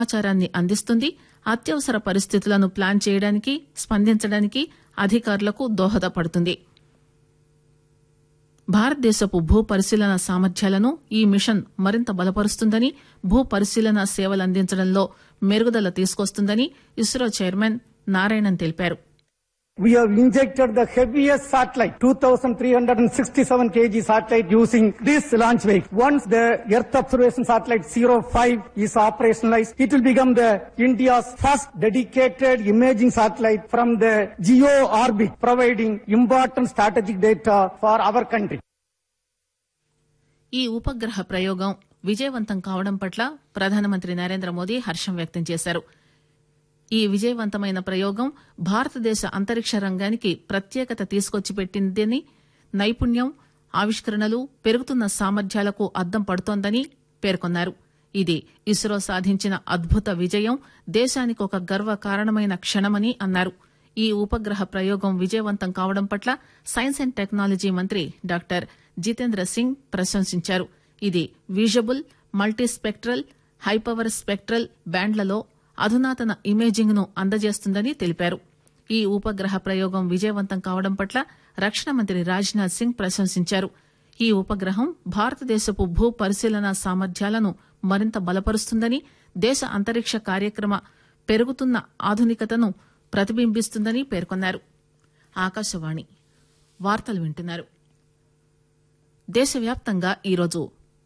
సమాచారాన్ని అందిస్తుంది అత్యవసర పరిస్థితులను ప్లాన్ చేయడానికి స్పందించడానికి అధికారులకు దోహదపడుతుంది భారతదేశపు భూ పరిశీలన సామర్థ్యాలను ఈ మిషన్ మరింత బలపరుస్తుందని భూ పరిశీలన సేవలందించడంలో మెరుగుదల తీసుకొస్తుందని ఇస్రో చైర్మన్ నారాయణన్ తెలిపారు We have injected the heaviest satellite, 2,367 kg satellite using this launch vehicle. Once the Earth observation satellite 05 is operationalized, it will become the India's first dedicated imaging satellite from the geo orbit, providing important strategic data for our country. ఈ ఉపగ్రహ ప్రయోగం విజయవంతం కావడం పట్ల ప్రధానమంత్రి నరేంద్ర మోదీ హర్షం వ్యక్తం చేశారు ఈ విజయవంతమైన ప్రయోగం భారతదేశ అంతరిక్ష రంగానికి ప్రత్యేకత తీసుకొచ్చి పెట్టిందని నైపుణ్యం ఆవిష్కరణలు పెరుగుతున్న సామర్థ్యాలకు అద్దం పడుతోందని పేర్కొన్నారు ఇది ఇస్రో సాధించిన అద్భుత విజయం దేశానికి ఒక గర్వ కారణమైన క్షణమని అన్నారు ఈ ఉపగ్రహ ప్రయోగం విజయవంతం కావడం పట్ల సైన్స్ అండ్ టెక్నాలజీ మంత్రి డాక్టర్ జితేంద్ర సింగ్ ప్రశంసించారు ఇది విజబుల్ మల్టీస్పెక్ట్రల్ హైపవర్ స్పెక్ట్రల్ బ్యాండ్లలో అధునాతన ఇమేజింగ్ ను అందజేస్తుందని తెలిపారు ఈ ఉపగ్రహ ప్రయోగం విజయవంతం కావడం పట్ల రక్షణ మంత్రి రాజ్నాథ్ సింగ్ ప్రశంసించారు ఈ ఉపగ్రహం భారతదేశపు భూ పరిశీలన సామర్థ్యాలను మరింత బలపరుస్తుందని దేశ అంతరిక్ష కార్యక్రమ పెరుగుతున్న ఆధునికతను ప్రతిబింబిస్తుందని పేర్కొన్నారు ఆకాశవాణి వార్తలు వింటున్నారు దేశవ్యాప్తంగా ఈరోజు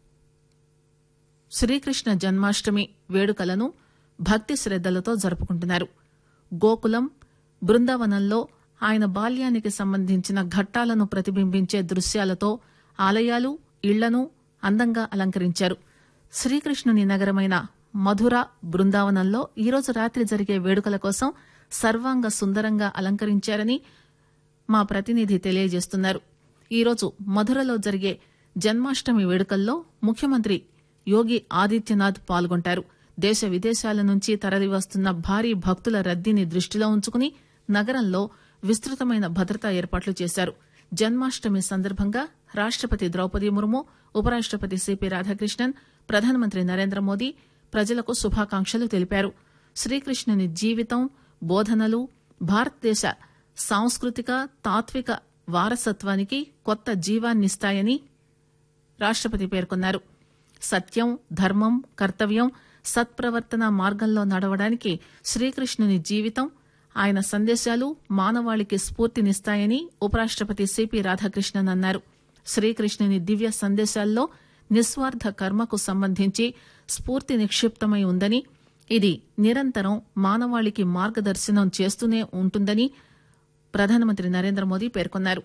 శ్రీకృష్ణ జన్మాష్టమి వేడుకలను భక్తి శ్రద్దలతో జరుపుకుంటున్నారు గోకులం బృందావనంలో ఆయన బాల్యానికి సంబంధించిన ఘట్టాలను ప్రతిబింబించే దృశ్యాలతో ఆలయాలు ఇళ్లను అందంగా అలంకరించారు శ్రీకృష్ణుని నగరమైన మధుర బృందావనంలో ఈరోజు రాత్రి జరిగే వేడుకల కోసం సర్వాంగ సుందరంగా అలంకరించారని మా ప్రతినిధి తెలియజేస్తున్నారు ఈరోజు మధురలో జరిగే జన్మాష్టమి వేడుకల్లో ముఖ్యమంత్రి యోగి ఆదిత్యనాథ్ పాల్గొంటారు దేశ విదేశాల నుంచి తరలివస్తున్న భారీ భక్తుల రద్దీని దృష్టిలో ఉంచుకుని నగరంలో విస్తృతమైన భద్రతా ఏర్పాట్లు చేశారు జన్మాష్టమి సందర్భంగా రాష్టపతి ద్రౌపది ముర్ము ఉపరాష్టపతి సిపి రాధాకృష్ణన్ ప్రధానమంత్రి నరేంద్ర మోదీ ప్రజలకు శుభాకాంక్షలు తెలిపారు శ్రీకృష్ణుని జీవితం బోధనలు భారతదేశ సాంస్కృతిక తాత్విక వారసత్వానికి కొత్త జీవాన్నిస్తాయని రాష్టపతి పేర్కొన్నారు సత్యం ధర్మం కర్తవ్యం సత్ప్రవర్తన మార్గంలో నడవడానికి శ్రీకృష్ణుని జీవితం ఆయన సందేశాలు మానవాళికి స్ఫూర్తినిస్తాయని ఉపరాష్టపతి సిపి రాధాకృష్ణన్ అన్నారు శ్రీకృష్ణుని దివ్య సందేశాల్లో నిస్వార్థ కర్మకు సంబంధించి స్ఫూర్తి నిక్షిప్తమై ఉందని ఇది నిరంతరం మానవాళికి మార్గదర్శనం చేస్తూనే ఉంటుందని ప్రధానమంత్రి నరేంద్ర మోదీ పేర్కొన్నారు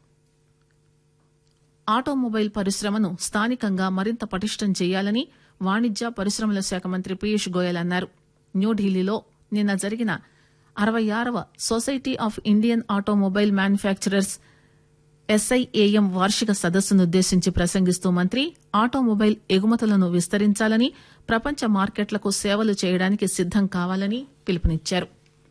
ఆటోమొబైల్ పరిశ్రమను స్థానికంగా మరింత పటిష్టం చేయాలని వాణిజ్య పరిశ్రమల శాఖ మంత్రి పీయూష్ గోయల్ అన్నారు న్యూఢిల్లీలో నిన్న జరిగిన అరవై ఆరవ society of Indian automobile manufacturers SIAM వార్షిక సదస్సునుద్దేశించి ప్రసంగిస్తూ మంత్రి ఆటోమొబైల్ ఎగుమతులను విస్తరించాలని ప్రపంచ మార్కెట్లకు సేవలు చేయడానికి సిద్దం కావాలని పిలుపునిచ్చారు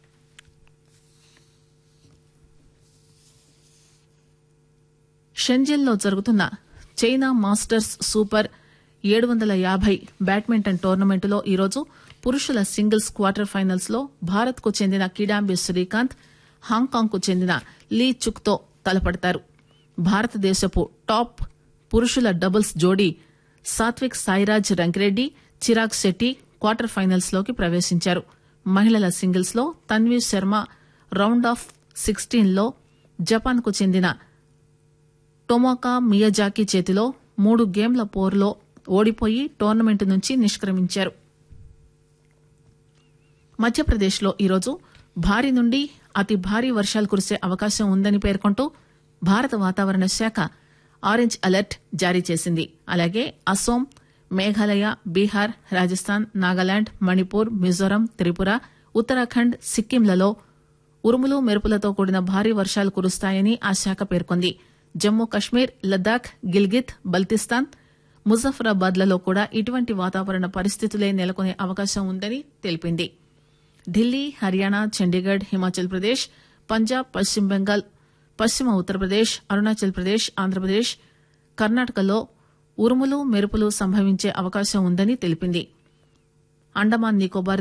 షెంజెన్లో జరుగుతున్న చైనా మాస్టర్స్ సూపర్ ఏడు వందల యాభై బ్యాడ్మింటన్ టోర్నమెంటులో ఈరోజు పురుషుల సింగిల్స్ క్వార్టర్ ఫైనల్స్ లో భారత్ కు చెందిన కిడాంబి శ్రీకాంత్ హాంకాంగ్ కు చెందిన లీ చుక్ తో తలపడతారు భారతదేశపు టాప్ పురుషుల డబుల్స్ జోడీ సాత్విక్ సాయిరాజ్ రంకిరెడ్డి చిరాగ్ శెట్టి క్వార్టర్ ఫైనల్స్ లోకి ప్రవేశించారు మహిళల సింగిల్స్ లో Tanvi Sharma round of sixteen లో జపాన్ కు చెందిన టొమోకా మియజాకి చేతిలో మూడు గేమ్ల పోరులో ఓడిపోయి టోర్నమెంట్ నుంచి నిష్క్రమించారు మధ్యప్రదేశ్లో ఈరోజు భారీ నుండి అతి భారీ వర్షాలు కురిసే అవకాశం ఉందని పేర్కొంటూ భారత వాతావరణ శాఖ ఆరెంజ్ అలర్ట్ జారీ చేసింది అలాగే అసోం మేఘాలయ బీహార్ రాజస్థాన్ నాగాలాండ్ మణిపూర్ మిజోరం త్రిపుర ఉత్తరాఖండ్ సిక్కింలలో ఉరుములు మెరుపులతో కూడిన భారీ వర్షాలు కురుస్తాయని ఆ శాఖ పేర్కొంది జమ్మూ కశ్మీర్ లద్దాఖ్ గిల్గిత్ బల్తిస్తాన్ ముజఫరాబాద్లలో కూడా ఇటువంటి వాతావరణ పరిస్థితులే నెలకొనే అవకాశం ఉందని తెలిపింది ఢిల్లీ హర్యానా చండీగఢ్ హిమాచల్ ప్రదేశ్ పంజాబ్ పశ్చిమ బెంగాల్ పశ్చిమ ఉత్తరప్రదేశ్ అరుణాచల్ ప్రదేశ్ ఆంధ్రప్రదేశ్ కర్ణాటకలో ఉరుములు మెరుపులు సంభవించే అవకాశం ఉందని తెలిపింది అండమాన్ నికోబార్